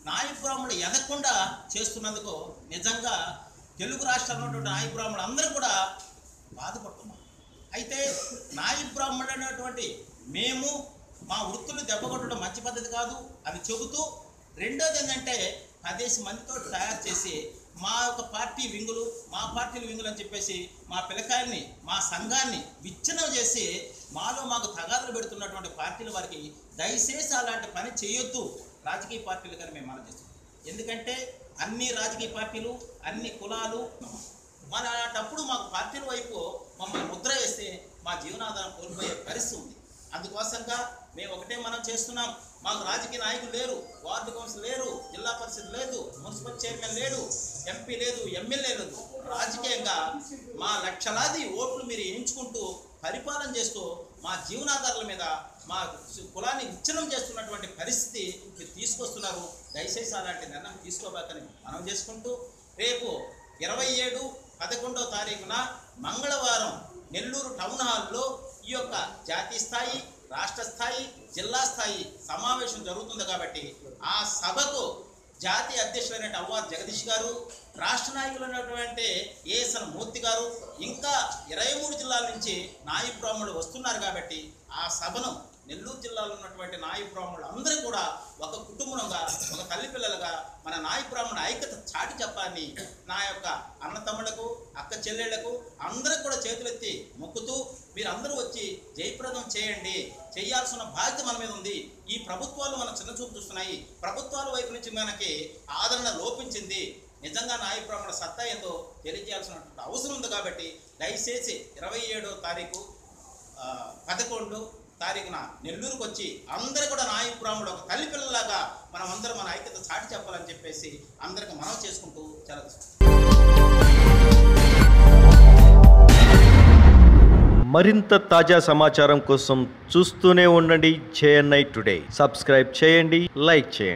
నాయ బ్రాహ్మణులు ఎదగకుండా చేస్తున్నందుకు నిజంగా తెలుగు రాష్ట్రాల్లో ఉన్నటువంటి నాయ బ్రాహ్మణులు అందరూ కూడా బాధపడుతున్నాం అయితే నాయ బ్రాహ్మణుడు అనేటువంటి మేము మా వృత్తులు దెబ్బకొట్టడం మంచి పద్ధతి కాదు అని చెబుతూ రెండోది ఏంటంటే పదేసి మందితో తయారు చేసి మా యొక్క పార్టీ వింగులు మా పార్టీల వింగులు అని చెప్పేసి మా పిల్లకాయల్ని మా సంఘాన్ని విచ్ఛిన్నం చేసి మాలో మాకు తగాదులు పెడుతున్నటువంటి పార్టీల వారికి దయచేసి అలాంటి పని చేయొద్దు రాజకీయ పార్టీలు కానీ మేము మనం చేస్తాం ఎందుకంటే అన్ని రాజకీయ పార్టీలు అన్ని కులాలు మన అలాంటప్పుడు మాకు పార్టీల వైపు మమ్మల్ని ముద్ర వేస్తే మా జీవనాధారం కోల్పోయే పరిస్థితి ఉంది అందుకోసంగా మేము ఒకటే మనం చేస్తున్నాం మాకు రాజకీయ నాయకులు లేరు వార్డు కౌన్సిల్ లేరు జిల్లా పరిషత్ లేదు మున్సిపల్ చైర్మన్ లేడు ఎంపీ లేదు ఎమ్మెల్యే లేదు రాజకీయంగా మా లక్షలాది ఓట్లు మీరు ఎంచుకుంటూ పరిపాలన చేస్తూ మా జీవనాధారాల మీద మా కులాన్ని విచ్ఛిన్నం చేస్తున్నటువంటి పరిస్థితి మీరు తీసుకొస్తున్నారు దయచేసి అలాంటి నిర్ణయం తీసుకోబాకని మనం చేసుకుంటూ రేపు ఇరవై ఏడు పదకొండో తారీఖున మంగళవారం నెల్లూరు టౌన్ హాల్లో ఈ యొక్క జాతీయ స్థాయి రాష్ట్ర స్థాయి జిల్లా స్థాయి సమావేశం జరుగుతుంది కాబట్టి ఆ సభకు జాతీయ అధ్యక్షులైన అవ్వాద్ జగదీష్ గారు రాష్ట్ర నాయకులు అయినటువంటి ఏఎస్ఎన్ మూర్తి గారు ఇంకా ఇరవై మూడు జిల్లాల నుంచి నాయ బ్రాహ్మణులు వస్తున్నారు కాబట్టి ఆ సభను నెల్లూరు జిల్లాలో ఉన్నటువంటి నాయ బ్రాహ్మణులు అందరూ కూడా ఒక కుటుంబంగా ఒక తల్లి పిల్లలుగా మన నాయ బ్రాహ్మణ ఐక్యత చాటి చెప్పాలని నా యొక్క అన్న తమ్ముళ్లకు అక్క చెల్లెళ్లకు అందరికి కూడా చేతులెత్తి మొక్కుతూ మీరందరూ వచ్చి జయప్రదం చేయండి చేయాల్సిన బాధ్యత మన మీద ఉంది ఈ ప్రభుత్వాలు మన చిన్న చూపు చూస్తున్నాయి ప్రభుత్వాల వైపు నుంచి మనకి ఆదరణ లోపించింది నిజంగా నాయ బ్రాహ్మణ సత్తా ఏందో తెలియజేయాల్సినటువంటి అవసరం ఉంది కాబట్టి దయచేసి ఇరవై ఏడో తారీఖు ఆ, పదకొండు తారీఖున నెల్లూరుకు వచ్చి అందరూ కూడా నాయ బ్రాహ్మణుడు ఒక తల్లి పిల్లలాగా మనం అందరం మన ఐక్యత చాటి చెప్పాలని చెప్పేసి అందరికి మనం చేసుకుంటూ సెలవు మరింత తాజా సమాచారం కోసం చూస్తూనే ఉండండి జేఎన్ఐ టుడే సబ్స్క్రైబ్ చేయండి లైక్ చేయండి